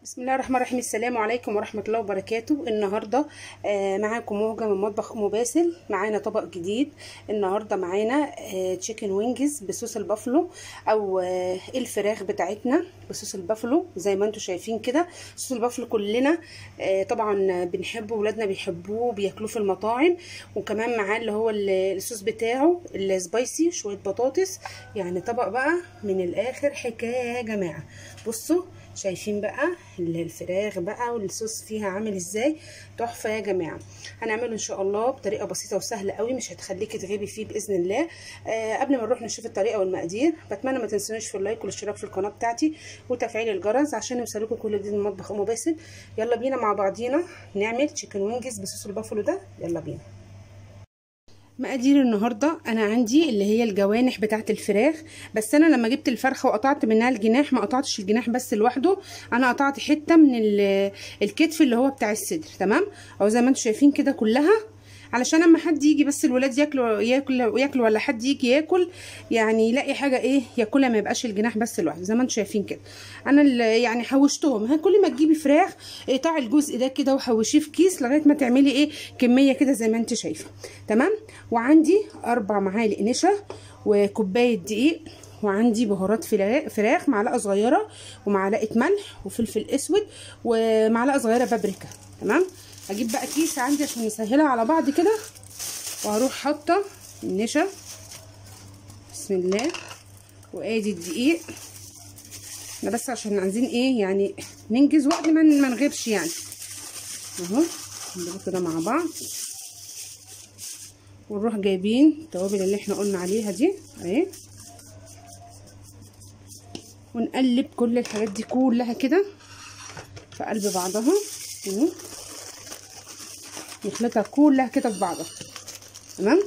بسم الله الرحمن الرحيم السلام عليكم ورحمة الله وبركاته النهاردة آه معاكم موجة من مطبخ أم باسل معانا طبق جديد النهاردة معانا آه تشيكن وينجز بصوص البافلو أو آه الفراخ بتاعتنا بصوص البافلو زي ما انتم شايفين كده صوص البافلو كلنا آه طبعا بنحبه ولادنا بيحبوه بياكلوه في المطاعم وكمان معاه اللي هو الصوص بتاعه السبايسي شوية بطاطس يعني طبق بقى من الآخر حكاية يا جماعة بصوا شايفين بقى الفراخ بقى والصوص فيها عامل ازاي تحفه يا جماعه هنعمله ان شاء الله بطريقه بسيطه وسهله قوي مش هتخليكي تغيبي فيه باذن الله آه قبل ما نروح نشوف الطريقه والمقادير بتمنى ما تنسونيش في اللايك والاشتراك في القناه بتاعتي وتفعيل الجرس عشان يوصلكم كل جديد من مطبخ ام باسل يلا بينا مع بعضينا نعمل تشيكن وينجز بصوص البافلو ده يلا بينا مقادير النهارده انا عندي اللي هي الجوانح بتاعه الفراخ بس انا لما جبت الفرخه وقطعت منها الجناح ما قطعتش الجناح بس لوحده انا قطعت حته من الكتف اللي هو بتاع الصدر تمام او زي ما انتم شايفين كده كلها علشان اما حد يجي بس الولاد ياكلوا ياكلوا ياكلوا ولا حد يجي ياكل يعني يلاقي حاجه ايه ياكلها ما يبقاش الجناح بس لوحده زي ما انتم شايفين كده انا يعني حوشتهم كل ما تجيبي فراخ اقطعي الجزء ده كده وحوشيه في كيس لغايه ما تعملي ايه كميه كده زي ما انت شايفه تمام وعندي اربع معالق نشا وكوبايه دقيق وعندي بهارات فراخ معلقه صغيره ومعلقه ملح وفلفل اسود ومعلقه صغيره بابريكا تمام هجيب بقى كيس عندي عشان نسهلها على بعض كده وهروح حاطه النشا بسم الله وادي الدقيق احنا بس عشان عايزين ايه يعني ننجز وقت ما ما نغيبش يعني اهو نضربه كده مع بعض ونروح جايبين التوابل اللي احنا قلنا عليها دي اهي ونقلب كل الحاجات دي كلها كده في قلب بعضها اهو نخلطها كلها كده في بعضها تمام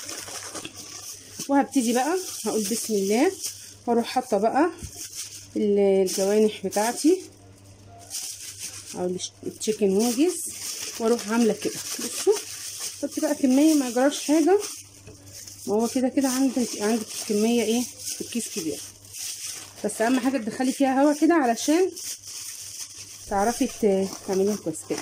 وهبتدي بقى هقول بسم الله واروح حاطه بقى الجوانح بتاعتي او التشيكن ويجز واروح عامله كده بصوا حطي بقى كميه ما يجراش حاجه ما هو كده كده عندك عندك كميه ايه في الكيس كبير بس اهم حاجه تدخلي فيها هوا كده علشان تعرفي تعمليها كويس كده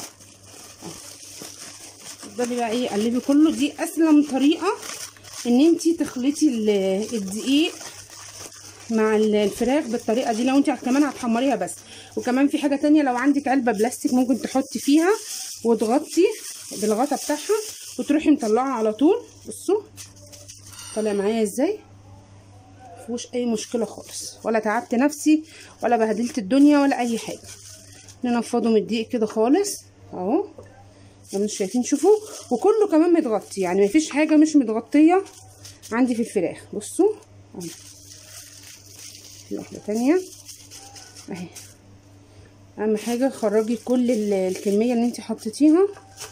تفضلي بقى ايه قلبي كله دي اسلم طريقه ان انتي تخلطي الدقيق مع الفراخ بالطريقه دي لو انت كمان هتحمريها بس وكمان في حاجه تانية لو عندك علبه بلاستيك ممكن تحطي فيها وتغطي بالغطا بتاعها وتروحي مطلعه على طول بصوا طالع معايا ازاي مفيهوش اي مشكله خالص ولا تعبت نفسي ولا بهدلت الدنيا ولا اي حاجه ننفضه من الدقيق كده خالص اهو زي ما انتم شايفين شوفوا وكله كمان متغطي يعني مفيش حاجه مش متغطيه عندي في الفراخ بصوا اهو واحده تانية اهي اهم حاجه خرجي كل الكميه اللي انت حطيتيها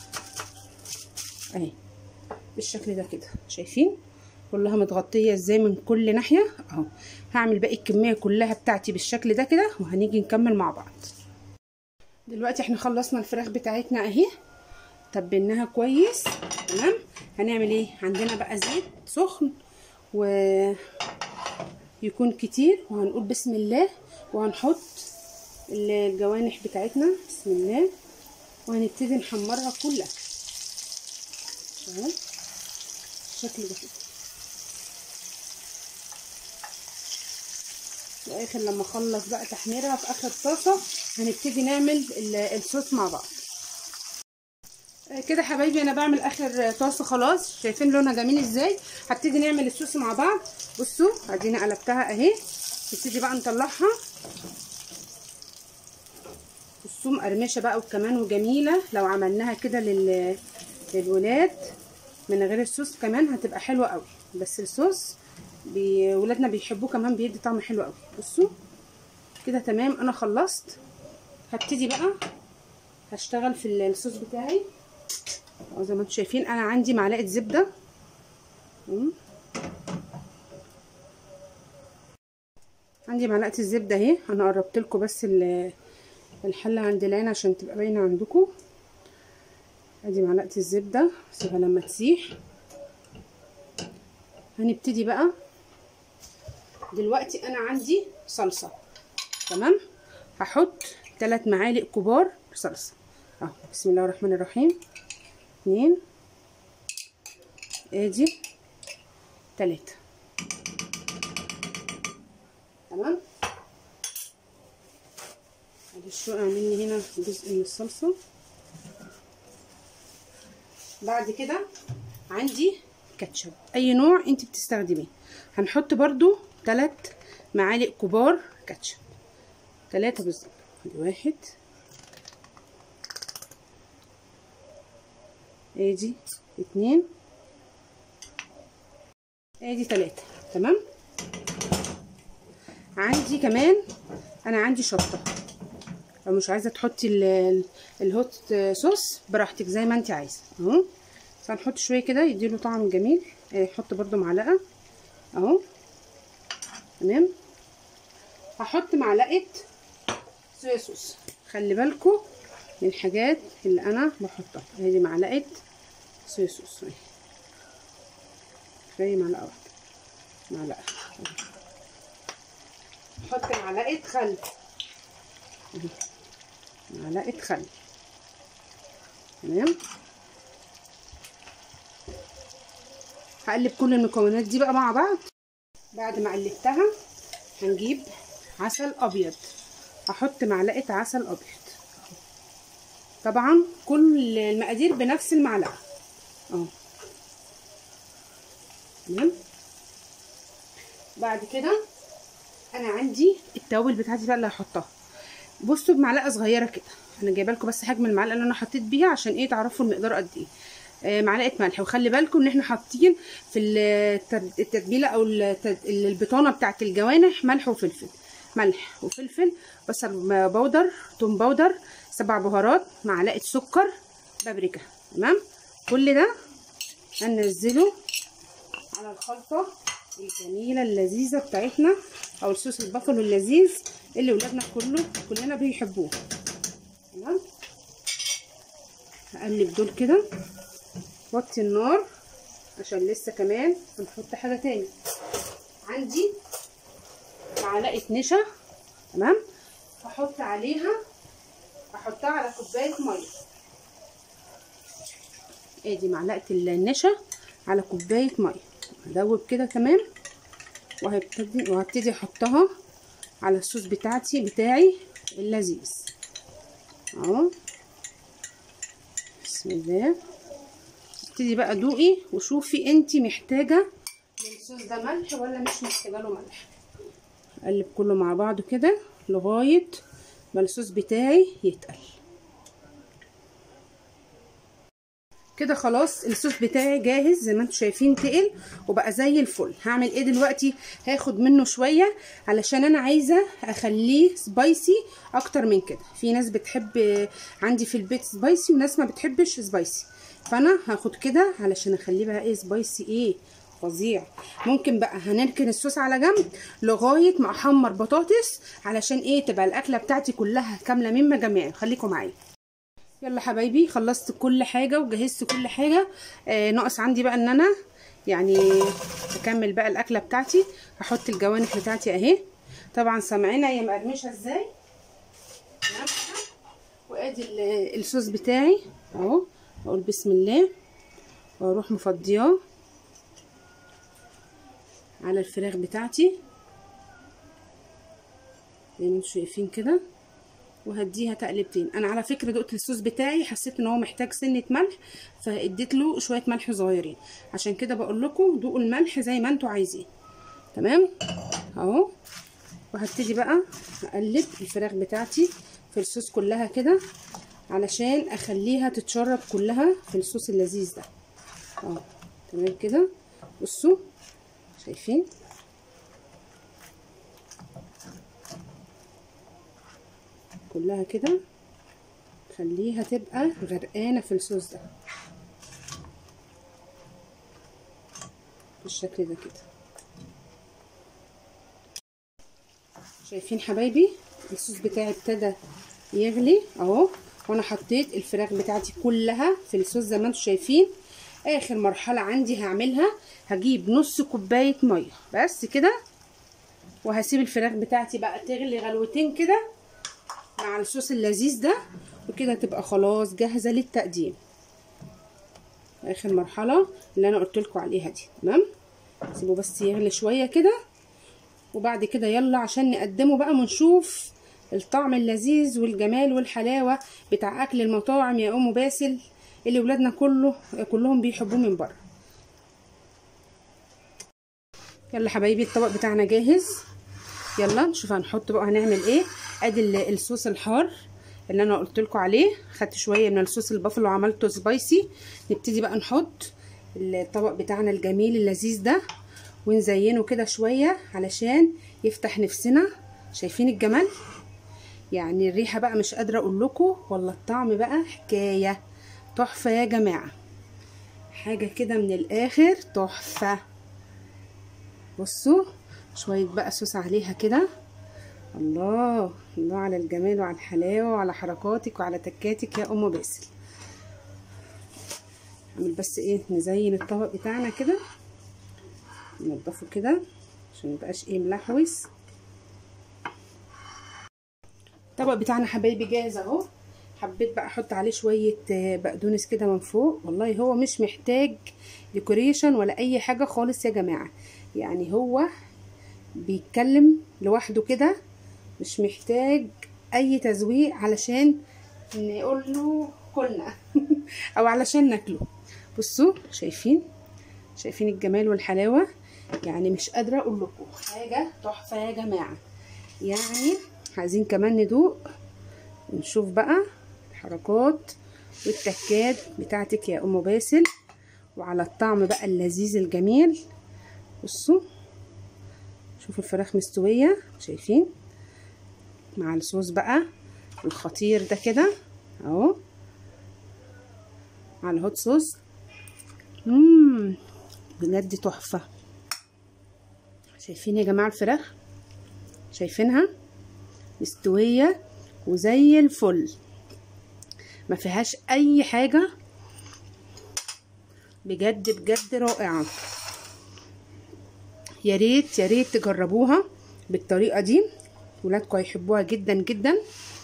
اهي بالشكل ده كده شايفين كلها متغطيه ازاي من كل ناحيه اهو هعمل باقي الكميه كلها بتاعتي بالشكل ده كده وهنيجي نكمل مع بعض دلوقتي احنا خلصنا الفراخ بتاعتنا اهي تبلناها كويس تمام هنعمل ايه عندنا بقى زيت سخن و يكون كتير وهنقول بسم الله وهنحط الجوانح بتاعتنا بسم الله وهنبتدي نحمرها كلها تمام بالشكل ده كده واخر لما اخلص بقى تحميرها في اخر طاسه هنبتدي نعمل الصوص مع بعض كده حبايبي انا بعمل اخر طاسه خلاص شايفين لونها جميل ازاي هبتدي نعمل الصوص مع بعض بصوا ادينا قلبتها اهي نبتدي بقى نطلعها بصوا مقرمشه بقى وكمان وجميله لو عملناها كده لل... للولاد من غير الصوص كمان هتبقى حلوه قوي بس الصوص بي... ولادنا بيحبوه كمان بيدي طعم حلو قوي بصوا كده تمام انا خلصت هبتدي بقى هشتغل في الصوص بتاعي زي ما انتم شايفين انا عندي معلقه زبده عندي معلقه الزبده اهي انا قربت لكم بس الحله عند العين عشان تبقى باينه عندكم ادي معلقه الزبده سيبها لما تسيح هنبتدي بقى دلوقتي انا عندي صلصه تمام هحط ثلاث معالق كبار صلصه اهو بسم الله الرحمن الرحيم اتنين ادي تلاتة تمام معلش اعمل لي هنا جزء من الصلصه بعد كده عندي كاتشب اي نوع انت بتستخدميه هنحط برضو ثلاث معالق كبار كاتشب ثلاثة بالظبط واحد ادي اتنين ادي تلاتة تمام عندي كمان انا عندي شطة لو مش عايزة تحطي الهوت صوص براحتك زي ما انت عايزة اهو بس هنحط شوية كده يديله طعم جميل نحط برضو معلقة اهو تمام هحط معلقة صويا صوص خلي بالكم من الحاجات اللي انا بحطها ادي معلقة صويا صوص اهي كفايه معلقه واحده معلقه نحط معلقه خل معلقه خل تمام هقلب كل المكونات دي بقى مع بعض بعد ما قلبتها هنجيب عسل ابيض هحط معلقه عسل ابيض طبعا كل المقادير بنفس المعلقه اهو تمام بعد كده انا عندي التوابل بتاعتي بقى اللي هحطها بصوا بمعلقه صغيره كده انا جايبه لكم بس حجم المعلقه اللي انا حطيت بيها عشان ايه تعرفوا المقدار قد ايه آه معلقه ملح وخلي بالكم ان احنا حاطين في التتبيله او البطانه بتاعه الجوانح ملح وفلفل ملح وفلفل بصل بودر توم بودر سبع بهارات معلقه سكر بابريكا تمام كل ده هننزله على الخلطه الجميله اللذيذه بتاعتنا او الصوص البافلو اللذيذ اللي ولادنا كله كلنا بيحبوه تمام هقلب دول كده وطي النار عشان لسه كمان هنحط حاجه تاني عندي معلقه نشا تمام هحط عليها احطها على كوبايه ميه ادي معلقه النشا على كوبايه ميه هدوب كده تمام وهبتدي وهبتدي احطها على الصوص بتاعتي بتاعي اللذيذ اهو بسم الله ابتدي بقى دوقي وشوفي انت محتاجه للصوص ده ملح ولا مش محتاجه له ملح اقلب كله مع بعضه كده لغايه ما الصوص بتاعي يتقل كده خلاص الصوص بتاعي جاهز زي ما انتم شايفين تقل وبقى زي الفل هعمل ايه دلوقتي هاخد منه شويه علشان انا عايزه اخليه سبايسي اكتر من كده في ناس بتحب عندي في البيت سبايسي وناس ما بتحبش سبايسي فانا هاخد كده علشان اخليه بقى ايه سبايسي ايه فظيع ممكن بقى هنركن الصوص على جنب لغايه ما احمر بطاطس علشان ايه تبقى الاكله بتاعتي كلها كامله من مجاميع خليكم معايا يلا حبايبي خلصت كل حاجه وجهزت كل حاجه آه ناقص عندي بقى ان انا يعني اكمل بقى الاكله بتاعتي هحط الجوانح بتاعتي اهي طبعا سامعينها هي مقرمشه ازاي وادي الصوص بتاعي اهو اقول بسم الله واروح مفضياه على الفراخ بتاعتي زي ما انتم شايفين كده وهديها تقلبتين انا على فكره دقت الصوص بتاعي حسيت ان هو محتاج سنه ملح فاديت له شويه ملح صغيرين عشان كده بقول لكم دوقوا الملح زي ما انتم عايزين تمام اهو وهبتدي بقى اقلب الفراخ بتاعتي في الصوص كلها كده علشان اخليها تتشرب كلها في الصوص اللذيذ ده اهو تمام كده بصوا شايفين كلها كده خليها تبقى غرقانه في الصوص ده بالشكل ده كده شايفين حبايبي الصوص بتاعي ابتدى يغلي اهو وانا حطيت الفراخ بتاعتي كلها في الصوص زي ما انتم شايفين اخر مرحله عندي هعملها هجيب نص كوبايه ميه بس كده وهسيب الفراخ بتاعتي بقى تغلي غلوتين كده مع الصوص اللذيذ ده وكده تبقى خلاص جاهزه للتقديم اخر مرحله اللي انا قلت لكم عليها دي تمام سيبه بس يغلي شويه كده وبعد كده يلا عشان نقدمه بقى ونشوف الطعم اللذيذ والجمال والحلاوه بتاع اكل المطاعم يا ام باسل اللي ولادنا كله كلهم بيحبوه من بره يلا حبايبي الطبق بتاعنا جاهز يلا نشوف هنحط بقى هنعمل ايه ادي الصوص الحار اللي انا قلت لكم عليه خدت شويه من الصوص البافلو وعملته سبايسي نبتدي بقى نحط الطبق بتاعنا الجميل اللذيذ ده ونزينه كده شويه علشان يفتح نفسنا شايفين الجمال يعني الريحه بقى مش قادره اقول لكم ولا الطعم بقى حكايه تحفه يا جماعه حاجه كده من الاخر تحفه بصوا شويه بقى صوص عليها كده الله الله على الجمال وعلى الحلاوه وعلى حركاتك وعلى تكاتك يا ام باسل نعمل بس ايه نزين الطبق بتاعنا كده ننضفه كده عشان ميبقاش ايه ملحوس الطبق بتاعنا حبايبي جاهز اهو حبيت بقى احط عليه شويه بقدونس كده من فوق والله هو مش محتاج ديكوريشن ولا اي حاجه خالص يا جماعه يعني هو بيتكلم لوحده كده مش محتاج اي تزويق علشان نقول له كلنا او علشان ناكله بصوا شايفين شايفين الجمال والحلاوه يعني مش قادره اقول لكم حاجه تحفه يا جماعه يعني عايزين كمان ندوق ونشوف بقى الحركات والتكات بتاعتك يا ام باسل وعلى الطعم بقى اللذيذ الجميل بصوا شوفوا الفراخ مستويه شايفين مع الصوص بقى الخطير ده كده اهو مع الهوت صوص مم بجد تحفه شايفين يا جماعه الفراخ شايفينها مستويه وزي الفل ما فيهاش اي حاجه بجد بجد رائعه يا ريت يا ريت تجربوها بالطريقه دي ولادكم هيحبوها جدا جدا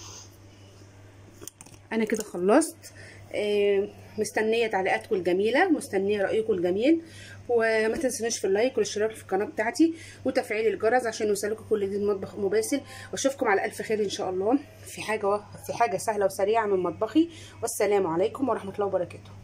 انا كده خلصت مستنيه تعليقاتكم الجميله مستنيه رايكم الجميل وما تنسوناش في اللايك والاشتراك في القناه بتاعتي وتفعيل الجرس عشان يوصلكم كل جديد مطبخ ام باسل واشوفكم على الف خير ان شاء الله في حاجه في حاجه سهله وسريعه من مطبخي والسلام عليكم ورحمه الله وبركاته